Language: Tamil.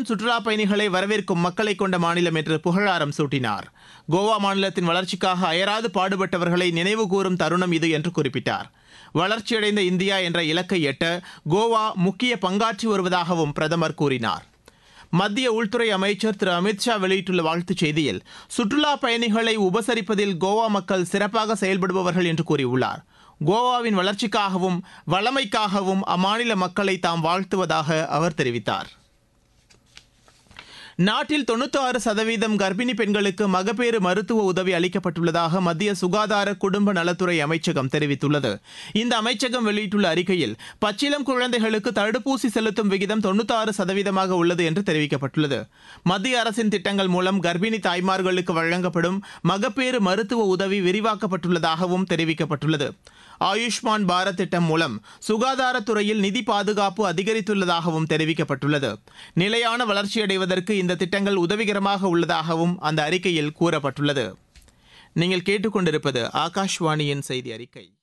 அன்புடன் சுற்றுலா பயணிகளை வரவேற்கும் மக்களை கொண்ட மாநிலம் என்று புகழாரம் சூட்டினார் கோவா மாநிலத்தின் வளர்ச்சிக்காக அயராது பாடுபட்டவர்களை நினைவு கூறும் தருணம் இது என்று குறிப்பிட்டார் வளர்ச்சியடைந்த இந்தியா என்ற இலக்கை எட்ட கோவா முக்கிய பங்காற்றி வருவதாகவும் பிரதமர் கூறினார் மத்திய உள்துறை அமைச்சர் திரு அமித்ஷா வெளியிட்டுள்ள வாழ்த்துச் செய்தியில் சுற்றுலா பயணிகளை உபசரிப்பதில் கோவா மக்கள் சிறப்பாக செயல்படுபவர்கள் என்று கூறியுள்ளார் கோவாவின் வளர்ச்சிக்காகவும் வளமைக்காகவும் அம்மாநில மக்களை தாம் வாழ்த்துவதாக அவர் தெரிவித்தார் நாட்டில் தொண்ணூத்தாறு சதவீதம் கர்ப்பிணி பெண்களுக்கு மகப்பேறு மருத்துவ உதவி அளிக்கப்பட்டுள்ளதாக மத்திய சுகாதார குடும்ப நலத்துறை அமைச்சகம் தெரிவித்துள்ளது இந்த அமைச்சகம் வெளியிட்டுள்ள அறிக்கையில் பச்சிலம் குழந்தைகளுக்கு தடுப்பூசி செலுத்தும் விகிதம் தொண்ணூத்தாறு சதவீதமாக உள்ளது என்று தெரிவிக்கப்பட்டுள்ளது மத்திய அரசின் திட்டங்கள் மூலம் கர்ப்பிணி தாய்மார்களுக்கு வழங்கப்படும் மகப்பேறு மருத்துவ உதவி விரிவாக்கப்பட்டுள்ளதாகவும் தெரிவிக்கப்பட்டுள்ளது ஆயுஷ்மான் பாரத் திட்டம் மூலம் சுகாதாரத்துறையில் நிதி பாதுகாப்பு அதிகரித்துள்ளதாகவும் தெரிவிக்கப்பட்டுள்ளது நிலையான வளர்ச்சியடைவதற்கு இந்த திட்டங்கள் உதவிகரமாக உள்ளதாகவும் அந்த அறிக்கையில் கூறப்பட்டுள்ளது நீங்கள் கேட்டுக்கொண்டிருப்பது ஆகாஷ்வாணியின் செய்தி அறிக்கை